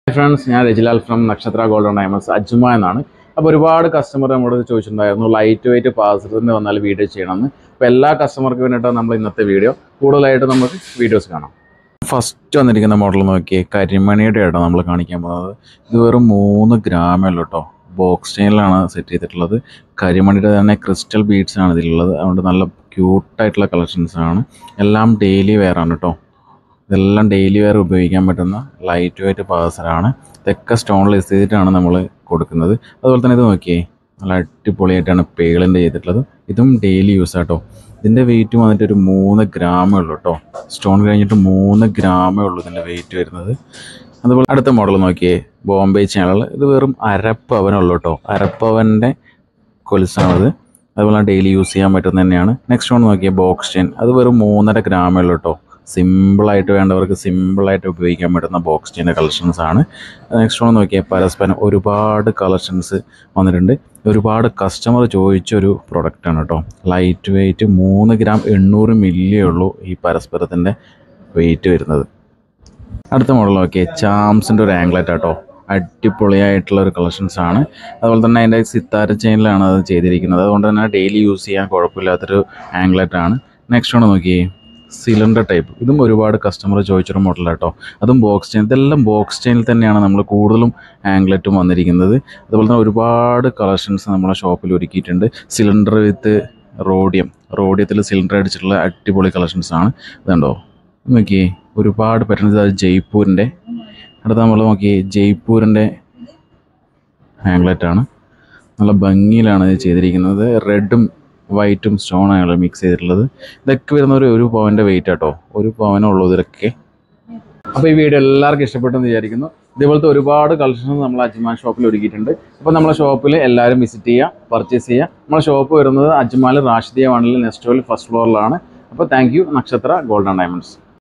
friends ഞാൻ Rajilal from Nakshatra golden diamonds അജ്മ എന്നാണ് അപ്പോൾ ഒരുപാട് കസ്റ്റമർ നമ്മളോട് ചോദിച്ചിട്ടുണ്ടായിരുന്നു ലൈറ്റ് വെയിറ്റ് പാസറിന് വന്നാൽ വീഡിയോ ചെയ്യണമെന്ന് അപ്പോൾ എല്ലാ കസ്റ്റമർക്ക് വേണ്ടിയിട്ടാണ് നമ്മൾ ഇന്നത്തെ വീഡിയോ കൂടുതലായിട്ട് നമുക്ക് വീഡിയോസ് കാണാം ഫസ്റ്റ് വന്നിരിക്കുന്ന മോഡൽ നോക്കിയേ കരിമണിയുടെ ആയിട്ടാണ് നമ്മൾ കാണിക്കാൻ പോകുന്നത് ഇത് വെറും മൂന്ന് ഗ്രാമേ ഉള്ളൂ കേട്ടോ ബോക്സ് ചെയിനിലാണ് സെറ്റ് ചെയ്തിട്ടുള്ളത് കരിമണിയുടെ തന്നെ ക്രിസ്റ്റൽ ബീഡ്സ് ആണ് ഇതിലുള്ളത് അതുകൊണ്ട് നല്ല ക്യൂട്ടായിട്ടുള്ള കളക്ഷൻസ് ആണ് എല്ലാം ഡെയിലി വെയർ ആണ് കേട്ടോ ഇതെല്ലാം ഡെയിലി വെയർ ഉപയോഗിക്കാൻ പറ്റുന്ന ലൈറ്റ് വെയിറ്റ് പാസറാണ് ഇതൊക്കെ സ്റ്റോണിൽ ചെയ്തിട്ടാണ് നമ്മൾ കൊടുക്കുന്നത് അതുപോലെ തന്നെ ഇത് നോക്കിയേ നല്ല അടിപൊളിയായിട്ടാണ് പേളിൻ്റെ ചെയ്തിട്ടുള്ളത് ഇതും ഡെയിലി യൂസ് ആട്ടോ ഇതിൻ്റെ വെയിറ്റ് വന്നിട്ട് ഒരു മൂന്ന് ഗ്രാമേ ഉള്ളൂ കേട്ടോ സ്റ്റോൺ കഴിഞ്ഞിട്ട് മൂന്ന് ഗ്രാമേ ഉള്ളൂ ഇതിൻ്റെ വെയിറ്റ് വരുന്നത് അതുപോലെ അടുത്ത മോഡൽ നോക്കിയേ ബോംബെ ചാനൽ ഇത് വെറും അരപ്പവനുള്ളൂ കേട്ടോ അരപ്പവൻ്റെ കൊലുസാണത് അതുപോലെ ഡെയിലി യൂസ് ചെയ്യാൻ പറ്റുന്ന തന്നെയാണ് നെക്സ്റ്റ് വൺ നോക്കിയേ ബോക്സ് ചെയിൻ അത് വെറും മൂന്നര ഗ്രാമേ ഉള്ളൂ കേട്ടോ സിമ്പിളായിട്ട് വേണ്ടവർക്ക് സിമ്പിളായിട്ട് ഉപയോഗിക്കാൻ പറ്റുന്ന ബോക്സ് ചെയിൻ്റെ കളക്ഷൻസ് ആണ് നെക്സ്റ്റ് വൺ നോക്കിയാൽ പരസ്പരം ഒരുപാട് കളക്ഷൻസ് വന്നിട്ടുണ്ട് ഒരുപാട് കസ്റ്റമർ ചോദിച്ചൊരു പ്രൊഡക്റ്റാണ് കേട്ടോ ലൈറ്റ് വെയിറ്റ് മൂന്ന് ഗ്രാം എണ്ണൂറ് മില്ലിയേ ഉള്ളൂ ഈ പരസ്പരത്തിൻ്റെ വെയിറ്റ് വരുന്നത് അടുത്ത മോഡൽ നോക്കിയേ ചാംസിൻ്റെ ഒരു ആംഗ്ലറ്റ് ആട്ടോ അടിപൊളിയായിട്ടുള്ള ഒരു കളക്ഷൻസ് ആണ് അതുപോലെ തന്നെ അതിൻ്റെ സിത്താര ചെയിനിലാണ് അത് ചെയ്തിരിക്കുന്നത് അതുകൊണ്ട് തന്നെ ഡെയിലി യൂസ് ചെയ്യാൻ കുഴപ്പമില്ലാത്തൊരു ആംഗ്ലറ്റ് ആണ് നെക്സ്റ്റ് ആണ് നോക്കിയേ സിലിണ്ടർ ടൈപ്പ് ഇതും ഒരുപാട് കസ്റ്റമർ ചോദിച്ചൊരു മോഡൽ കേട്ടോ അതും ബോക്സ് ചെയിൻ ഇതെല്ലാം ബോക്സ് ചെയിനിൽ തന്നെയാണ് നമ്മൾ കൂടുതലും ആംഗ്ലറ്റും വന്നിരിക്കുന്നത് അതുപോലെ തന്നെ ഒരുപാട് കളക്ഷൻസ് നമ്മളെ ഷോപ്പിൽ ഒരുക്കിയിട്ടുണ്ട് സിലിണ്ടർ വിത്ത് റോഡിയം റോഡിയത്തിൽ സിലിണ്ടർ അടിച്ചിട്ടുള്ള അടിപൊളി കളക്ഷൻസ് ആണ് ഇതുണ്ടോ നോക്കിയേ ഒരുപാട് പറ്റുന്നത് അത് ജയ്പൂരിൻ്റെ അടുത്ത നമ്മൾ നോക്കിയേ ജയ്പൂരിൻ്റെ ആംഗ്ലറ്റ് ആണ് നല്ല ഭംഗിയിലാണ് ഇത് ചെയ്തിരിക്കുന്നത് റെഡും വൈറ്റും സ്റ്റോൺ ആണ് മിക്സ് ചെയ്തിട്ടുള്ളത് ഇതൊക്കെ വരുന്ന ഒരു ഒരു പവൻ്റെ വെയിറ്റ് ആട്ടോ ഒരു പവനുള്ളൂ ഇതിലൊക്കെ അപ്പോൾ ഈ വീഡിയോ എല്ലാവർക്കും ഇഷ്ടപ്പെട്ടെന്ന് വിചാരിക്കുന്നു ഇതേപോലത്തെ ഒരുപാട് കളക്ഷൻസ് നമ്മൾ അജ്മാൻ ഷോപ്പിൽ ഒരുക്കിയിട്ടുണ്ട് അപ്പോൾ നമ്മളെ ഷോപ്പിൽ എല്ലാവരും വിസിറ്റ് ചെയ്യുക പർച്ചേസ് ചെയ്യുക നമ്മളെ ഷോപ്പ് വരുന്നത് അജ്മാൽ റാഷിദിയ വണ്ണിൽ നെസ്റ്റോയിൽ ഫസ്റ്റ് ഫ്ലോറിലാണ് അപ്പോൾ thank you Nakshatra golden diamonds